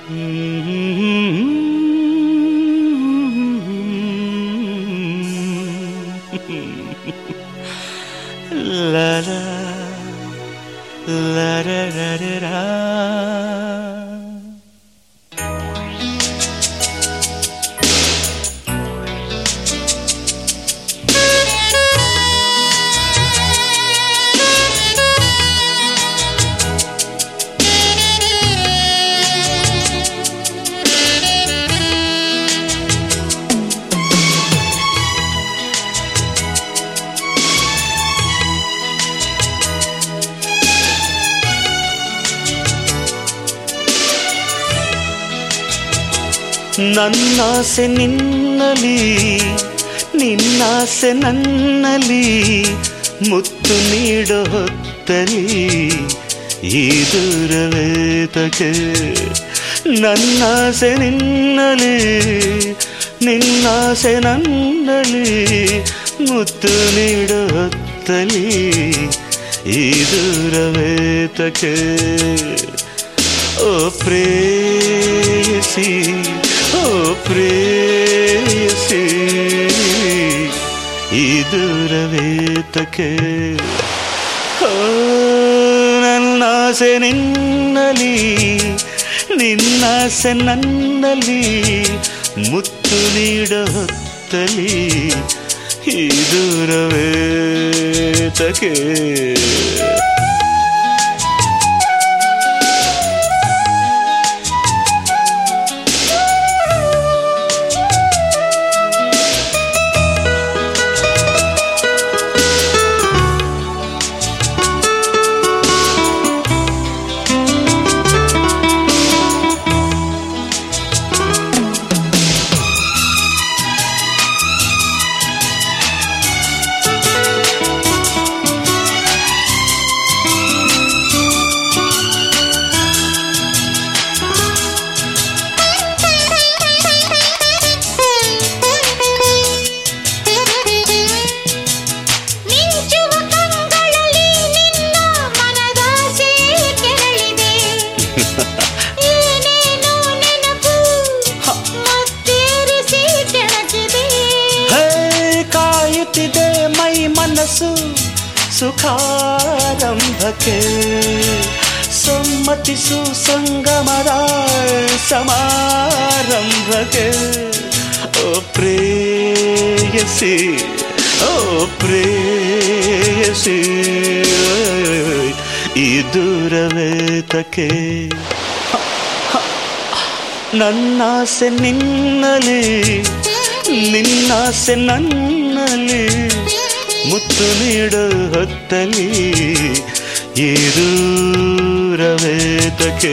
La la la da da da da. ನನ್ನಾಸೆ ನಿನ್ನಲಿ ನಿನ್ನಾಸೆ ನನ್ನಲಿ ಮುತ್ತು ನೀಡೋ ಹೊತ್ತಲಿ ಈ ದೂರವೇತಕ್ಕೆ ನನ್ನಾಸೆ ನಿನ್ನಲಿ ನಿನ್ನಾಸೆ ನನ್ನಲಿ ಮುತ್ತು ನೀಡೋ ಹೊತ್ತಲಿ ಈ ದೂರವೇತಕ್ಕೆ ಓ ಪ್ರೇಯಸಿ ಓ ಪ್ರೇಯಸಿ ಈ ದೂರವೇತಕ್ಕೆ ಓ ನನ್ನಾಸೆ ನಿನ್ನಲಿ ನಿನ್ನಾಸೆ ನನ್ನಲ್ಲಿ ಮುತ್ತು ನೀಡೋ ಹೊತ್ತಲಿ ಈ ದೂರವೇತಕ್ಕೆ ಮಿಂಚುವ ಕಂಗಳಲ್ಲಿ ನಿನ್ನ ಮನದಾಸೆ ಕೆರಳಿದೆ ಏನೇನೋ ನೆನಪು ಮತ್ತೇರಿಸಿ ಕೆಣಕಿದೆ ಹೇ ಕಾಯುತ್ತಿದೆ ಮೈ ಮನಸ್ಸು ಸುಖಾರಂಭಕ್ಕೆ ಸಮ್ಮತಿಸು ಸಂಗಮದ ಸಮಾರಂಭಕ್ಕೆ ಓ ಪ್ರೇಯಸಿ ಓ ಪ್ರೇಯಸಿ ಈ ದೂರವೇತಕ್ಕೆ ನನ್ನಾಸೆ ನಿನ್ನಲಿ ನಿನ್ನಾಸೆ ನನ್ನಲ್ಲಿ ಮುತ್ತು ನೀಡು ಹೊತ್ತಲಿ ಈ ದೂರವೇತಕ್ಕೆ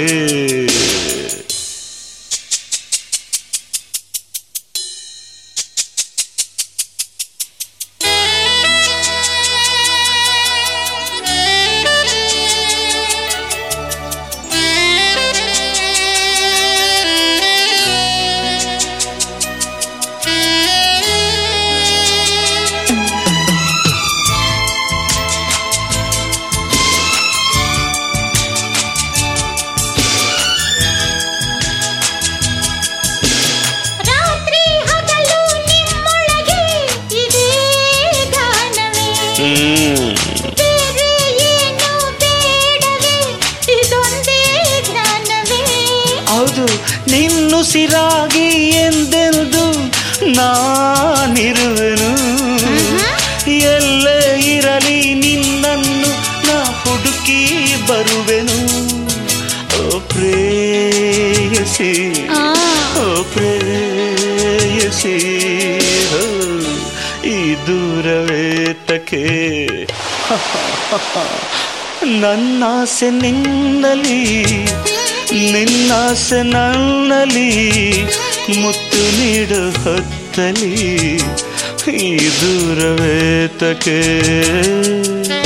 ರಾತ್ರಿ ಹಗಲು ನಿಮ್ಮೊಳಗೆ ಇದೇ ಗಾನವೇ ಬೇರೆ ಏನು ಬೇಡವೇ ಇದೊಂದೇ ಜ್ಞಾನವೇ ಹೌದು ನಿನ್ನುಸಿರಾಗಿ ಎಂದೆಂದು ನಾನಿರುವೆನು ಎಲ್ಲೇ ಇರಲಿ ನಿನ್ನನ್ನು ನಾ ಹುಡುಕಿ ಬರುವೆನು ಓ ಪ್ರೇಯಸಿ ಓ ಪ್ರೇಯಸಿ ಹೋ, ಈ ದೂರವೇತಕ್ಕೆ ನನ್ನಾಸೆ ನಿನ್ನಲಿ ನಿನ್ನಾಸೆ ನನ್ನಲ್ಲಿ ಮುತ್ತು ನೀಡು ಹೊತ್ತಲಿ ಈ ದೂರವೇತಕ್ಕೆ